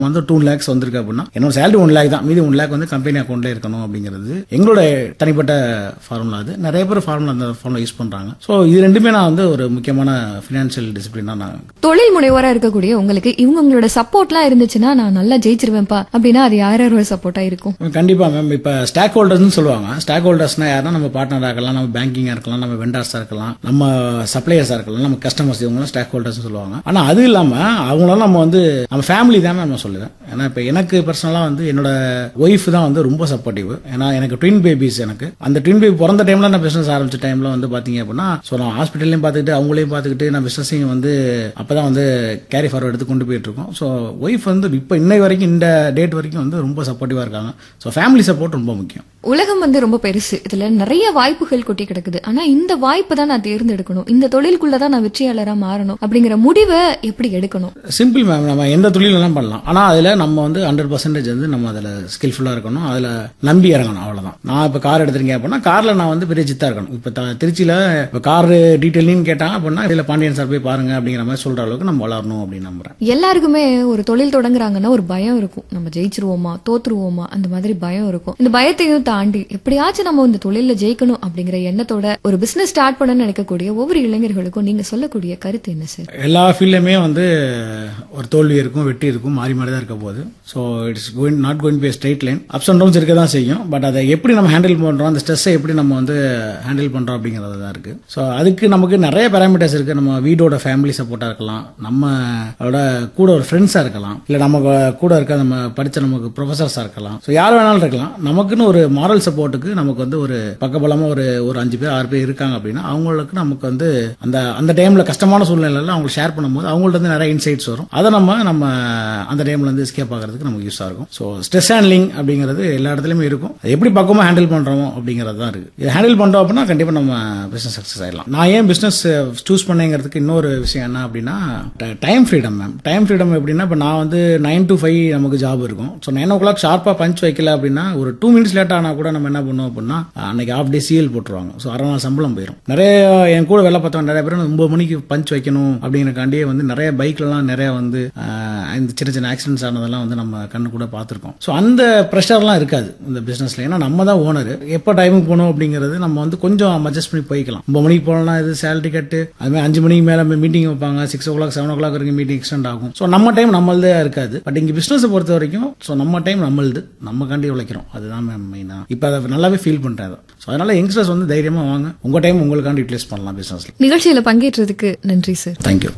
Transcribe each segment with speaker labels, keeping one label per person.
Speaker 1: வந்து டூ லேக்ஸ் வந்திருக்கு அப்படின்னா என்னோட சேலரி ஒன் லேக் தான் மீதி ஒன் லேக் வந்து கம்பெனி அக்கௌண்ட்ல இருக்கணும் அப்படிங்கிறது எங்களோட தனிப்பட்ட ஃபார்முலா அது நிறைய பேர் ஃபார்முலா அந்த ஃபார்முலா யூஸ் பண்றாங்க ஸோ இது ரெண்டுமே நான் வந்து ஒரு முக்கியமான ஃபினான்ஷியல் டிசிப்ளினா நான்
Speaker 2: தொழில் முனைவோரா இருக்கக்கூடிய உங்களுக்கு இவங்க உங்களோட சப்போர்ட்லாம் இருந்துச்சுன்னா நான் நல்லா ஜெயிச்சிருவேன்ப்பா அப்படின்னா அது யார் யாரோட சப்போர்ட்டா இருக்கும்
Speaker 1: கண்டிப்பா மேம் இப்ப ஸ்டாக் ஹோல்டர்ஸ்னு சொல்லுவாங்க ஸ்டாக் ஹோல்டர்ஸ்னா யாருன்னா நம்ம பார்ட்னரா இருக்கலாம் நம்ம பேங்கிங்கா இருக்கலாம் நம்ம வெண்டார்ஸா இருக்கலாம் நம்ம சப்ளையர்ஸா இருக்கலாம் நம்ம கஸ்டமர்ஸ் இவங்க ஸ்டாக் ஹோல்டர்ஸ் சொல்லுவாங்க ஆனா அது இல்லாம அவங்களாம் நம்ம வந்து நம்ம ஃபேமிலி தான் நான் சொல்லுவேன் ஏன்னா இப்ப எனக்கு பர்சனலா வந்து என்னோட ஒய்ஃப் தான் வந்து ரொம்ப சப்போர்ட்டிவ் ஏன்னா எனக்கு ட்வின் பேபிஸ் எனக்கு அந்த ட்வின் பேபி பிறந்த டைம்ல நான் பிசினஸ் ஆரம்பிச்ச டைம்ல வந்து பாத்தீங்க அப்படின்னா ஸோ நான் ஹாஸ்பிட்டல்லையும் பார்த்துக்கிட்டு அவங்களையும் பார்த்துக்கிட்டு நான் பிசினஸையும் வந்து அப்பதான் வந்து கேரி ஃபார்வர்ட் எடுத்து கொண்டு போயிட்டு இருக்கோம் ஸோ ஒய்ஃப் வந்து இப்போ இன்னை வரைக்கும் இந்த டேட் வரைக்கும் வந்து ரொம்ப சப்போர்ட்டிவா இருக்காங்க ஸோ ஃபேமிலி சப்போர்ட் ரொம்ப முக்கியம்
Speaker 2: உலகம் வந்து ரொம்ப பெருசு இதுல நிறைய வாய்ப்புகள் கொட்டி கிடக்குது ஆனா இந்த வாய்ப்பு தான் நான் தேர்ந்தெடுக்கணும் இந்த தொழிலுக்குள்ள தான் நான் வெற்றியாளரா மாறணும் அப்படிங்கிற முடிவை எப்படி எடுக்கணும்
Speaker 1: சிம்பிள் மேம் நம்ம எந்த தொழிலெல்லாம் பண்ணலாம் ஆனா அதுல நம்ம வந்து ஹண்ட்ரட் பர்சன்டேஜ் வந்து நம்ம அதுல ஸ்கில்ஃபுல்லா இருக்கணும் அதுல நம்பி இறங்கணும் அவ்வளவுதான் நான் இப்ப கார் எடுத்திருக்கேன் அப்படின்னா கார்ல நான் வந்து பெரிய சித்தா இருக்கணும் இப்ப த- திருச்சியில இப்ப கார் டீட்டெயிலிங் கேட்டாங்க அப்படின்னா இதுல பாண்டியன் சார் போய் பாருங்க அப்படிங்கிற மாதிரி சொல்ற அளவுக்கு நம்ம வளரணும் அப்படின்னு நம்புறேன்
Speaker 2: எல்லாருக்குமே ஒரு தொழில் தொடங்குறாங்கன்னா ஒரு பயம் இருக்கும் நம்ம ஜெயிச்சிருவோமா தோத்துருவோமா அந்த மாதிரி பயம் இருக்கும் இந்த பயத்தையும் தாண்டி எப்படியாச்சும் நம்ம இந்த தொழில ஜெயிக்கணும் அப்படிங்கிற எண்ணத்தோட ஒரு பிசினஸ் ஸ்டார்ட் பண்ணணும்னு நினைக்கக்கூடிய ஒவ்வொரு இளைஞர்களுக்கும் நீங்க சொல்லக்கூடிய கருத்து என்ன சார்
Speaker 1: எல்லா ஃபீல்ட்லயுமே வந்து ஒரு தோல்வி இருக்கும் வெற்றி இருக்கும் மாறி மாறி தான் இருக்க போகுது so it's going not going be straight line ups and downs இருக்க தான் செய்யும் பட் அதை எப்படி நம்ம ஹேண்டில் பண்றோம் அந்த ஸ்ட்ரெஸ்ஸை எப்படி நம்ம வந்து ஹேண்டில் பண்றோம் அப்படிங்கிறது தான் இருக்கு ஸோ அதுக்கு நமக்கு நிறைய பேராமீட்டர்ஸ் இருக்கு நம்ம வீடோட ஃபேமிலி சப்போர்ட்டா இருக்கலாம் நம்மளோட கூட ஒரு ஃப்ரெண்ட்ஸா இருக்கலாம் இல்ல நம்ம கூட இருக்க நம்ம படிச்ச நமக்கு ப்ரொஃபசர்ஸா இருக்கலாம் ஸோ யார் வேணாலும் இருக்கலாம் நமக்குன்னு ஒரு மாரல் சப்போர்ட்டுக்கு நமக்கு வந்து ஒரு பக்கபலமா ஒரு ஒரு அஞ்சு பேர் ஆறு பேர் இருக்காங்க அப்படின்னா அவங்களுக்கு நமக்கு வந்து அந்த அந்த டைம்ல கஷ்டமான சூழ்நிலையில அவங்க ஷேர் பண்ணும்போது அவங்கள்ட்ட இருந்து நிறைய இன்சைட்ஸ் வரும் அதை நம்ம நம்ம அந்த டைம்ல இருந்து எஸ்கேப் ஆகிறதுக்கு நமக்கு யூஸ் ஆகும் ஸோ ஸ்ட்ரெஸ் ஹேண்ட்லிங் அப்படிங்கிறது எல்லா இடத்துலயுமே இருக்கும் அது எப்படி பக்கமா ஹேண்டில் பண்றோமோ அப்படிங்கிறது தான் இருக்கு இது ஹேண்டில் பண்றோம் அப்படின்னா கண்டிப்பா நம்ம பிசினஸ் சக்சஸ் ஆயிடலாம் நான் ஏன் பிசினஸ் சூஸ் பண்ணேங்கிறதுக்கு இன்னொரு விஷயம் என்ன அப்படின்னா time freedom ma'am time freedom எப்படின்னா இப்போ நான் வந்து நைன் to ஃபைவ் நமக்கு ஜாப் இருக்கும் ஸோ நைன் ஓ கிளாக் ஷார்ப்பாக பஞ்ச் வைக்கல அப்படின்னா ஒரு டூ மினிட்ஸ் லேட் ஆனால் கூட நம்ம என்ன பண்ணுவோம் அப்படின்னா அன்னைக்கு ஆஃப் டே சிஎல் போட்டுருவாங்க ஸோ அரை நாள் சம்பளம் போயிடும் நிறைய என் கூட வேலை பார்த்தவங்க நிறைய பேர் ஒன்பது மணிக்கு பஞ்ச் வைக்கணும் அப்படிங்கிறக்காண்டியே வந்து நிறைய பைக்லலாம் நிறைய வந்து ஆஹ், இந்த சின்ன சின்ன ஆக்சிடென்ட்ஸ் ஆனதெல்லாம் வந்து நம்ம கண்ணு கூட பார்த்துருக்கோம் ஸோ அந்த ப்ரெஷர்லாம் இருக்காது இந்த பிசினஸ்ல ஏன்னா நம்ம தான் ஓனர் எப்போ டைமுக்கு போகணும் அப்படிங்கிறது நம்ம வந்து கொஞ்சம் அட்ஜஸ்ட் பண்ணி போய்க்கலாம் ஒன்பது மணிக்கு போகலாம் இது சேலரி கட்டு அதுமாதிரி அஞ்சு மணிக்கு மேலே மீட்டிங் வைப்பாங்க six o'clock seven o'clock வரைக்கும் மீட்டிங் எக்ஸ்டெண்ட் ஆகும் ஸோ நம்ம டைம் நம்மளதே இருக்காது பட் இங்கே பிசினஸ் பொறுத்த வரைக்கும் ஸோ நம்ம டைம் நம்மளுது நம்ம காண்டி உழைக்கிறோம் அதுதான் மேம் மெயினாக இப்போ அதை நல்லாவே ஃபீல் பண்ணுறேன் அதை ஸோ அதனால யங்ஸ்டர்ஸ் வந்து தைரியமாக வாங்க உங்கள் டைம் உங்களுக்காண்டி யூட்டிலைஸ் பண்ணலாம் பிசினஸ்ல
Speaker 2: நிகழ்ச்சியில பங்கேற்றதுக்கு நன்றி சார்
Speaker 1: தேங்க்யூ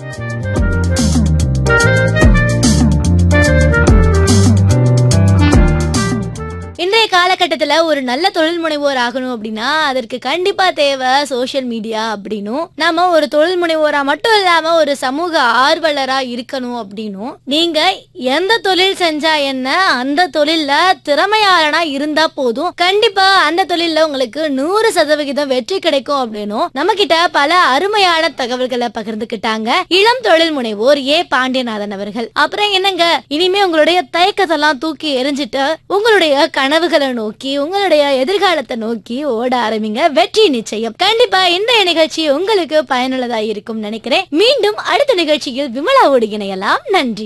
Speaker 3: இன்றைய காலகட்டத்துல ஒரு நல்ல தொழில் முனைவோர் ஆகணும் அப்படின்னா அதற்கு கண்டிப்பா தேவை சோஷியல் மீடியா அப்படின்னும் நாம ஒரு தொழில் முனைவோரா மட்டும் இல்லாம ஒரு சமூக ஆர்வலரா இருக்கணும் அப்படின்னும் நீங்க எந்த தொழில் செஞ்சா என்ன அந்த தொழில்ல திறமையாளனா இருந்தா போதும் கண்டிப்பா அந்த தொழில்ல உங்களுக்கு நூறு சதவிகிதம் வெற்றி கிடைக்கும் அப்படின்னும் நம்ம கிட்ட பல அருமையான தகவல்களை பகிர்ந்துக்கிட்டாங்க இளம் தொழில் முனைவோர் ஏ பாண்டியநாதன் அவர்கள் அப்புறம் என்னங்க இனிமே உங்களுடைய தயக்கத்தெல்லாம் தூக்கி எரிஞ்சிட்டு உங்களுடைய கனவுகளை நோக்கி உங்களுடைய எதிர்காலத்தை நோக்கி ஓட ஆரம்பிங்க வெற்றி நிச்சயம் கண்டிப்பா இன்றைய நிகழ்ச்சி உங்களுக்கு பயனுள்ளதா இருக்கும் நினைக்கிறேன் மீண்டும் அடுத்த நிகழ்ச்சியில் விமலாவோடு இணையலாம் நன்றி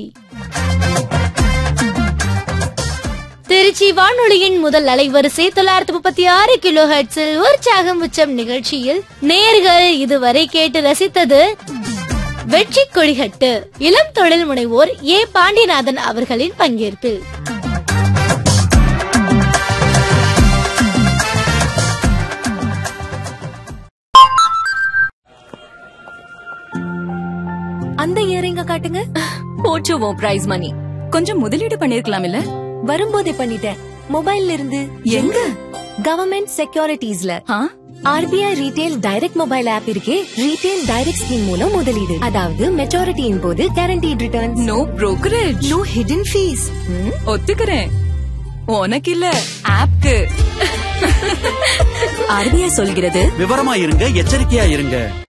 Speaker 3: திருச்சி வானொலியின் முதல் அலைவரிசை தொள்ளாயிரத்தி முப்பத்தி ஆறு கிலோ ஹெட்ஸில் உற்சாகம் உச்சம் நிகழ்ச்சியில் நேர்கள் இதுவரை கேட்டு ரசித்தது வெற்றி கொடிகட்டு இளம் தொழில் முனைவோர் ஏ பாண்டியநாதன் அவர்களின் பங்கேற்பில்
Speaker 4: அந்த இயரிங்க காட்டுங்க
Speaker 5: போச்சு உன் பிரைஸ் மணி கொஞ்சம் முதலீடு பண்ணிருக்கலாம் இல்ல
Speaker 4: வரும்போதே பண்ணிட்டேன் மொபைல்ல இருந்து
Speaker 5: எங்க
Speaker 4: கவர்மெண்ட் செக்யூரிட்டிஸ்ல
Speaker 5: ஆ?
Speaker 4: RBI retail direct mobile app இருக்கே ரீடெயில் டைரக்ட் ஸ்கீம் மூலம் முதலீடு அதாவது மெச்சூரிட்டியின் போது guaranteed return
Speaker 5: no brokerage
Speaker 4: no hidden fees
Speaker 5: ஒத்துக்கிறேன் உனக்கு இல்ல ஆப்க்கு
Speaker 4: ஆர்பிஐ சொல்கிறது
Speaker 6: விவரமா இருங்க எச்சரிக்கையா இருங்க